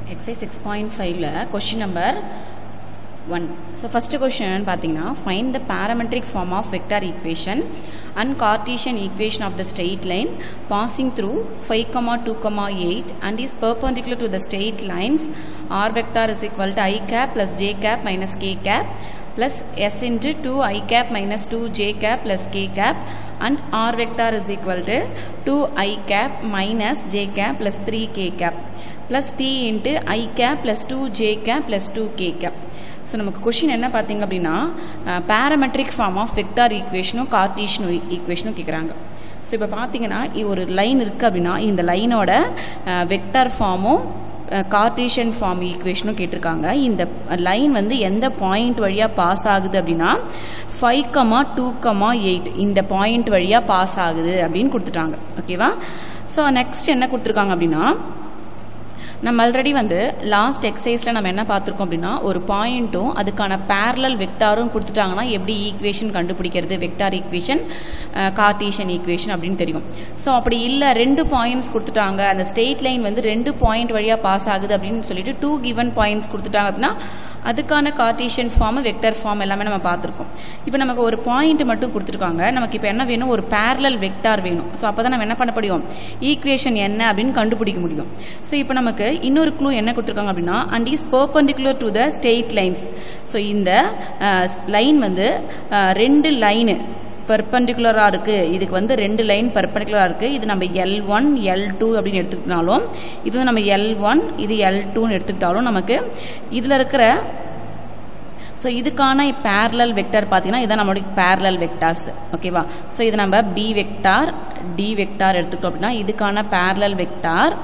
exercise six point ஃபைவ்ல question number one so first question என்னன்னு பார்த்தீங்கன்னா find the parametric form of vector equation and Cartesian equation of the straight line passing through five comma two comma eight and is perpendicular to the straight lines R vector is equal to I cap plus J cap minus K cap plus s into 2 i cap minus 2 j cap plus k cap and r vector is equal to 2 i cap minus j cap plus 3 k cap plus t into i cap plus 2 j cap plus 2 k cap so நமக்கு question என்ன பார்த்தீங்க அப்படின்னா parametric form of vector ஈக்குவேஷனும் கார்டீஷன் ஈக்குவேஷனும் கேட்குறாங்க so இப்போ பார்த்தீங்கன்னா ஒரு லைன் இருக்குது அப்படின்னா இந்த லைனோட வெக்டார் ஃபார்மும் கார்டீஷியன் ஃபார்ம் ஈக்குவேஷனும் கேட்டிருக்காங்க இந்த லைன் வந்து எந்த பாயிண்ட் வழியாக பாஸ் ஆகுது அப்படின்னா five comma two comma eight இந்த பாயிண்ட் வழியாக பாஸ் ஆகுது அப்படின்னு கொடுத்துட்டாங்க ஓகேவா ஸோ நெக்ஸ்ட் என்ன கொடுத்துருக்காங்க அப்படின்னா நம்ம ஆல்ரெடி வந்து லாஸ்ட் எக்ஸசைஸில் நம்ம என்ன பார்த்துருக்கோம் அப்படின்னா ஒரு பாயிண்ட்டும் அதுக்கான பேரலல் வெக்டாரும் கொடுத்துட்டாங்கன்னா எப்படி ஈக்குவேஷன் கண்டுபிடிக்கிறது வெக்டார் ஈக்குவேஷன் கார்டீஷியன் ஈக்குவேஷன் அப்படின்னு தெரியும் ஸோ அப்படி இல்லை ரெண்டு பாயிண்ட்ஸ் கொடுத்துட்டாங்க அந்த ஸ்டேட் லைன் வந்து ரெண்டு பாயிண்ட் வழியாக பாஸ் ஆகுது அப்படின்னு சொல்லிட்டு டூ கிவன் பாயிண்ட்ஸ் கொடுத்துட்டாங்க அப்படின்னா அதுக்கான கார்டீஷியன் ஃபார்ம் வெக்டர் ஃபார்ம் எல்லாமே நம்ம பார்த்துருக்கோம் இப்போ நமக்கு ஒரு பாயிண்ட் மட்டும் கொடுத்துருக்காங்க நமக்கு இப்போ என்ன வேணும் ஒரு பேரலல் வெக்டார் வேணும் ஸோ அப்போ தான் நம்ம என்ன பண்ண முடியும் ஈக்குவேஷன் என்ன அப்படின்னு கண்டுபிடிக்க முடியும் ஸோ இப்போ நமக்கு இன்னொரு க்ளூ என்ன கொடுத்துருக்காங்க அப்படின்னா and is perpendicular to the straight lines so இந்த லைன் வந்து ரெண்டு லைனு பர்பண்டிகுலராக இருக்குது இதுக்கு வந்து ரெண்டு லைன் பர்பண்டிகுலராக இருக்குது இது நம்ம எல் ஒன் எல் டூ அப்படின்னு எடுத்துக்கிட்டாலும் இது வந்து நம்ம எல் ஒன் இது எல் டூன்னு எடுத்துக்கிட்டாலும் நமக்கு இதில் இருக்கிற ஸோ இதுக்கான பேரலல் வெக்டார் பார்த்தீங்கன்னா இதான் நம்மளுடைய பேரலல் வெக்டார்ஸ் ஓகேவா ஸோ இது நம்ம பி வெக்டார் டி வெக்டார் எடுத்துக்கிட்டோம் அப்படின்னா இதுக்கான parallel vector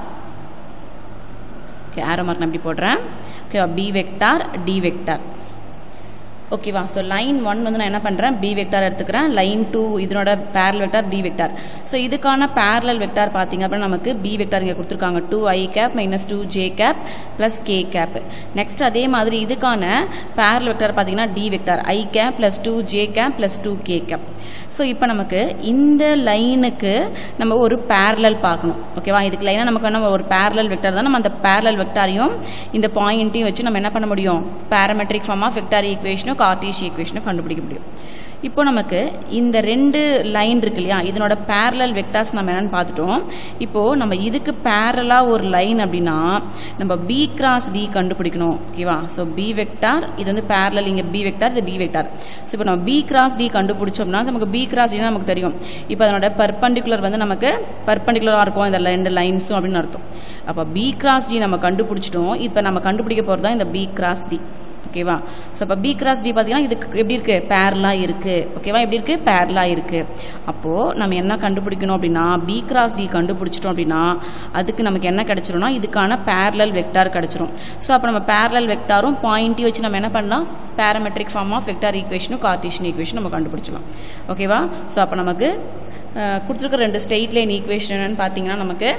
okay arrow mark நான் இப்படி போடுறேன் ஓகேவா பி வெக்டார் டி வெக்டார் ஓகேவா ஸோ லைன் ஒன் வந்து நான் என்ன பண்ணுறேன் பி வெக்டார் எடுத்துக்கிறேன் லைன் டூ இதனோட parallel vector D vector so இதுக்கான பேரலல் வெக்டார் பார்த்தீங்க அப்படின்னா நமக்கு பி வெக்டார் இங்கே கொடுத்துருக்காங்க two I cap minus two J cap plus K cap next அதே மாதிரி இதுக்கான பேரல் வெக்டார் பார்த்தீங்கன்னா D vector I cap plus two J cap plus two K cap so இப்போ நமக்கு இந்த லைனுக்கு நம்ம ஒரு பேரலல் பார்க்கணும் ஓகேவா இதுக்கு லைனாக நமக்கு நம்ம ஒரு பேரலல் வெக்டார் தான் நம்ம அந்த பேரலல் வெக்டாரையும் இந்த பாயிண்ட்டையும் வச்சு நம்ம என்ன பண்ண முடியும் பேராமெட்ரிக் ஃபார்ம் ஆஃப் வெக்டார் ஈக்குவேஷனும் கார்டீஷியன் ஈக்குவேஷனும் கண்டுபிடிக்க முடியும் இப்போ நமக்கு இந்த ரெண்டு லைன் இருக்கு இல்லையா இதனோட பேரலல் வெக்டார்ஸ் நம்ம என்னன்னு பார்த்துட்டோம் இப்போ நம்ம இதுக்கு பேரலாக ஒரு லைன் அப்படின்னா நம்ம பி கிராஸ் டி கண்டுபிடிக்கணும் ஓகேவா ஸோ பி வெக்டார் இது வந்து பேரலல் இங்கே பி வெக்டார் இது டி வெக்டார் ஸோ இப்போ நம்ம பி கிராஸ் டி கண்டுபிடிச்சோம்னா நமக்கு பி கிராஸ் டினா நமக்கு தெரியும் இப்போ அதனோட பர்பண்டிகுலர் வந்து நமக்கு பர்பண்டிகுலராக இருக்கும் இந்த ரெண்டு லைன்ஸும் அப்படின்னு அர்த்தம் அப்போ பி கிராஸ் டி நம்ம கண்டுபிடிச்சிட்டோம் இப்போ நம்ம கண்டுபிடிக்க போகிறது தான் இந்த பி கிராஸ் டி ஓகேவா ஸோ இப்போ பி கிராஸ் டி பார்த்தீங்கன்னா இதுக்கு எப்படி இருக்கு பேரலாக இருக்கு ஓகேவா எப்படி இருக்கு பேரலாக இருக்கு அப்போ நம்ம என்ன கண்டுபிடிக்கணும் அப்படின்னா பி கிராஸ் டி கண்டுபிடிச்சிட்டோம் அப்படின்னா அதுக்கு நமக்கு என்ன கிடைச்சிரும்னா இதுக்கான பேரலல் வெக்டார் கிடைச்சிரும் ஸோ அப்போ நம்ம பேரலல் வெக்டாரும் பாயிண்ட்டையும் வச்சு நம்ம என்ன பண்ணலாம் பேராமெட்ரிக் ஃபார்ம் ஆஃப் வெக்டார் ஈக்குவேஷனும் கார்டீஷன் ஈக்குவேஷன் நம்ம கண்டுபிடிச்சலாம் ஓகேவா ஸோ அப்போ நமக்கு கொடுத்துருக்க ரெண்டு ஸ்டெயிட் லைன் ஈக்குவேஷன் என்னன்னு பார்த்தீங்கன்னா நமக்கு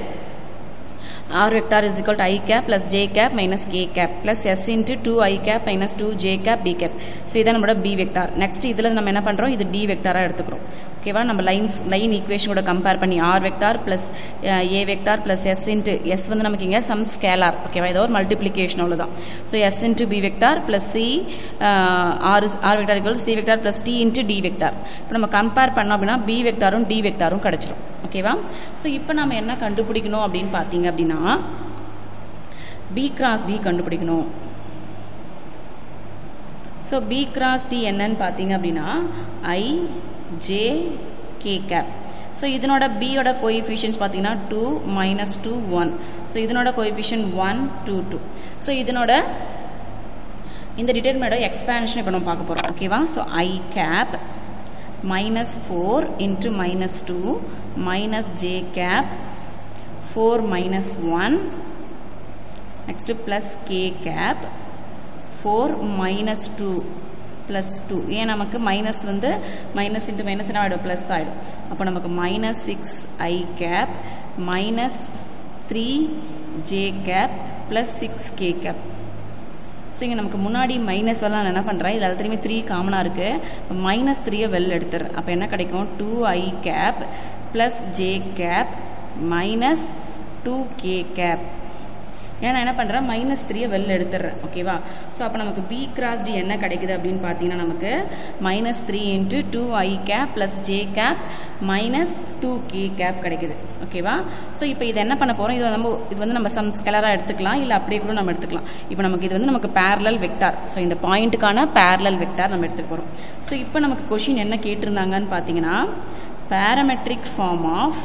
r vector is equal to i cap plus j cap minus k cap plus s into 2 i cap minus 2 j cap b cap so இதான் நம்மளோட b வெக்டார் நெக்ஸ்ட் இதில் நம்ம என்ன பண்ணுறோம் இது d வெக்டாராக எடுத்துக்கிறோம் ஓகேவா நம்ம லைன்ஸ் லைன் ஈக்குவேஷன் கூட கம்பேர் பண்ணி r vector plus A vector plus S into S வந்து நமக்கு இங்கே சம் ஸ்கேலார் ஓகேவா ஏதோ ஒரு மல்டிப்ளிகேஷன் அவ்வளோதான் so S into B vector plus C R R vector equal C vector plus D into D vector இப்போ நம்ம கம்பேர் பண்ணோம் அப்படின்னா பி வெக்டாரும் டி வெக்டாரும் கிடச்சிரும் ஓகேவா ஸோ இப்போ நம்ம என்ன கண்டுபிடிக்கணும் அப்படின்னு பார்த்தீங்க அப்படின்னா பி கிராஸ் டி கண்டுபிடிக்கணும் ஸோ பி கிராஸ் டி என்னன்னு பார்த்தீங்க அப்படின்னா I J K cap so இதனோட பியோட கோஎஃபிஷியன்ஸ் பார்த்தீங்கன்னா two minus two one so இதனோட coefficient one two two so இதனோட இந்த டிட்டர்மினோட எக்ஸ்பேன்ஷன் இப்போ நம்ம பார்க்க போகிறோம் ஓகேவா so I cap minus 4 into minus 2 minus j cap 4 minus 1 next plus k cap 4 minus 2 plus 2 ஏன் நமக்கு மைனஸ் வந்து மைனஸ் இன்ட்டு மைனஸ் என்ன ஆகிடும் ப்ளஸ் ஆகிடும் அப்போ நமக்கு minus six I cap minus three J cap plus six K cap so இங்கே நமக்கு முன்னாடி மைனஸ் எல்லாம் நான் என்ன பண்ணுறேன் இது எல்லாத்துலேயுமே த்ரீ காமனாக இருக்குது இப்போ மைனஸ் த்ரீயை வெளில எடுத்துறேன் அப்போ என்ன கிடைக்கும் two I cap plus J cap minus two K cap ஏன்னா நான் என்ன பண்ணுறேன் மைனஸ் த்ரீயை வெளில எடுத்துடுறேன் ஓகேவா ஸோ அப்போ நமக்கு பி கிராஸ் டி என்ன கிடைக்குது அப்படின்னு பார்த்தீங்கன்னா நமக்கு minus three into two I cap plus J cap minus two K cap கிடைக்குது ஓகேவா ஸோ இப்போ இது என்ன பண்ண போகிறோம் இது நம்ம இது வந்து நம்ம சம் ஸ்கலராக எடுத்துக்கலாம் இல்லை அப்படியே கூட நம்ம எடுத்துக்கலாம் இப்போ நமக்கு இது வந்து நமக்கு பேரலல் வெக்டார் ஸோ இந்த பாயிண்ட்டுக்கான பேரலல் வெக்டார் நம்ம எடுத்துக்க போகிறோம் ஸோ இப்போ நமக்கு கொஷின் என்ன கேட்டிருந்தாங்கன்னு பார்த்தீங்கன்னா parametric form of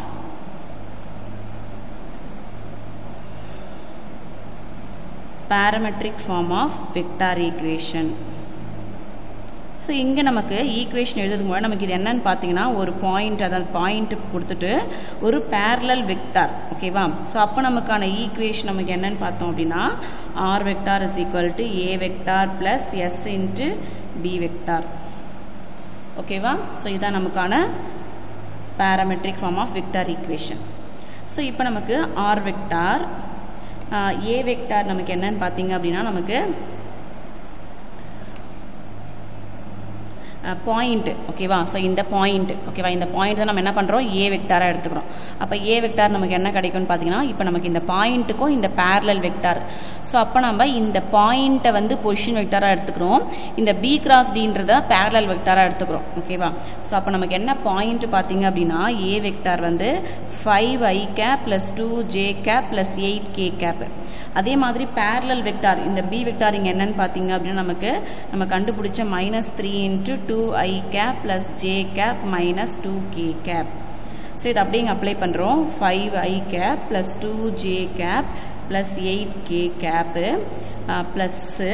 parametric form of vector equation so இங்கே நமக்கு ஈக்குவேஷன் எழுதுறதுக்கு முன்னாடி நமக்கு இது என்னன்னு பார்த்தீங்கன்னா ஒரு பாயிண்ட் அதாவது பாயிண்ட் கொடுத்துட்டு ஒரு பேரலல் வெக்டார் ஓகேவா ஸோ அப்போ நமக்கான ஈக்குவேஷன் நமக்கு என்னன்னு பார்த்தோம் அப்படின்னா R vector is equal to A vector plus S into B vector ஓகேவா ஸோ இதுதான் நமக்கான parametric form of vector equation so இப்போ நமக்கு ஆர் வெக்டார் ஏ வெக்டார் நமக்கு என்னன்னு பார்த்தீங்க அப்படின்னா நமக்கு பாயிண்ட் ஓகேவா ஸோ இந்த பாயிண்ட் ஓகேவா இந்த பாயிண்ட் தான் நம்ம என்ன பண்ணுறோம் ஏ வெக்டாராக எடுத்துக்கிறோம் அப்போ ஏ வெக்டார் நமக்கு என்ன கிடைக்கும்னு பார்த்தீங்கன்னா இப்போ நமக்கு இந்த பாயிண்ட்டுக்கும் இந்த பேரலல் வெக்டார் ஸோ அப்போ நம்ம இந்த பாயிண்ட்டை வந்து பொசிஷன் வெக்டாராக எடுத்துக்கிறோம் இந்த பி கிராஸ் டின்றத பேரலல் வெக்டாராக எடுத்துக்கிறோம் ஓகேவா ஸோ அப்போ நமக்கு என்ன பாயிண்ட் பார்த்தீங்க அப்படின்னா ஏ வெக்டார் வந்து five I cap plus two J cap plus eight K cap அதே மாதிரி பேரலல் வெக்டார் இந்த பி வெக்டார் இங்கே என்னன்னு பார்த்தீங்க அப்படின்னா நமக்கு நம்ம கண்டுபிடிச்ச minus three into two I cap plus J cap minus two K cap so இது அப்படியே இங்கே அப்ளை பண்ணுறோம் five I cap plus two J cap plus eight K cap plus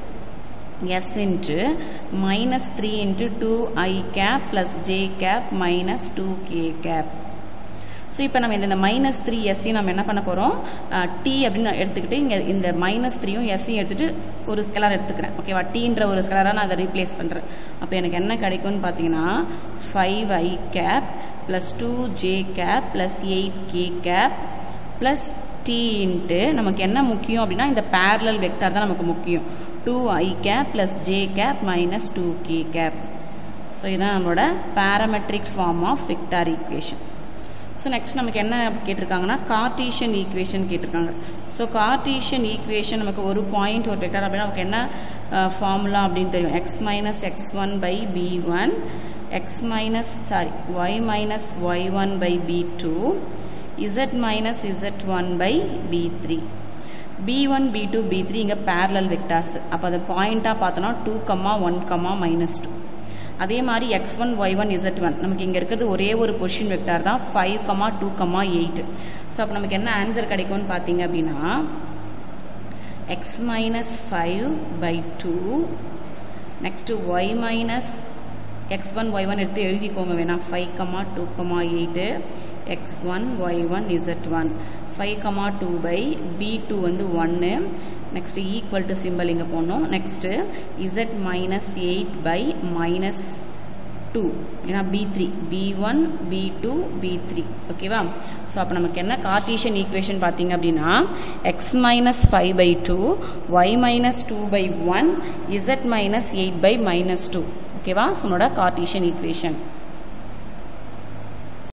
S into minus three into two I cap plus J cap minus two K cap so இப்போ நம்ம இந்த minus three எஸ்ஸையும் நம்ம என்ன பண்ண போகிறோம் D அப்படின்னு எடுத்துக்கிட்டு இங்கே இந்த மைனஸ் த்ரீயும் எஸ்ஸையும் எடுத்துகிட்டு ஒரு ஸ்கெலர் எடுத்துக்கிறேன் ஓகேவா டீன்ற ஒரு ஸ்கெலராக நான் அதை ரீப்ளேஸ் பண்ணுறேன் அப்போ எனக்கு என்ன கிடைக்கும்னு பார்த்தீங்கன்னா five I cap plus two J cap plus eight K cap plus D into நமக்கு என்ன முக்கியம் அப்படின்னா இந்த பேரலல் வெக்டார் தான் நமக்கு முக்கியம் two I cap plus J cap minus two K cap so இதுதான் நம்மளோட parametric form of vector equation so next நமக்கு என்ன கேட்டிருக்காங்கன்னா கார்டீஷியன் ஈக்குவேஷன் கேட்டிருக்காங்க ஸோ கார்டீஷியன் ஈக்குவேஷன் நமக்கு ஒரு பாயிண்ட் ஒரு வெக்டார் அப்படின்னா நமக்கு என்ன ஃபார்முலா அப்படின்னு தெரியும் x minus x one by b one x minus sorry y minus y one by b two z minus z one by b three b one b two b three இங்கே parallel vectors அப்போ அதை பாயிண்ட்டாக பார்த்தோன்னா two comma one comma minus two அதே மாதிரி x one y one z one நமக்கு இங்கே இருக்கிறது ஒரே ஒரு பொசிஷன் வெக்டார் தான் five comma two comma eight so அப்போ நமக்கு என்ன ஆன்சர் கிடைக்கும்னு பார்த்தீங்க அப்படின்னா x minus five by two next y minus x one y one எடுத்து எழுதிக்கோங்க வேணாம் five comma two comma eight x one y one z one five comma two by b two வந்து ஒன்று நெக்ஸ்ட்டு ஈக்குவல் டு சிம்பிள் இங்கே போடணும் next z minus eight by minus two ஏன்னா b three b one b two b three ஓகேவா so அப்போ நமக்கு என்ன Cartesian equation பார்த்தீங்க அப்படின்னா x minus five by two y minus two by one z minus eight by minus two ஓகேவா so நம்மளோட Cartesian equation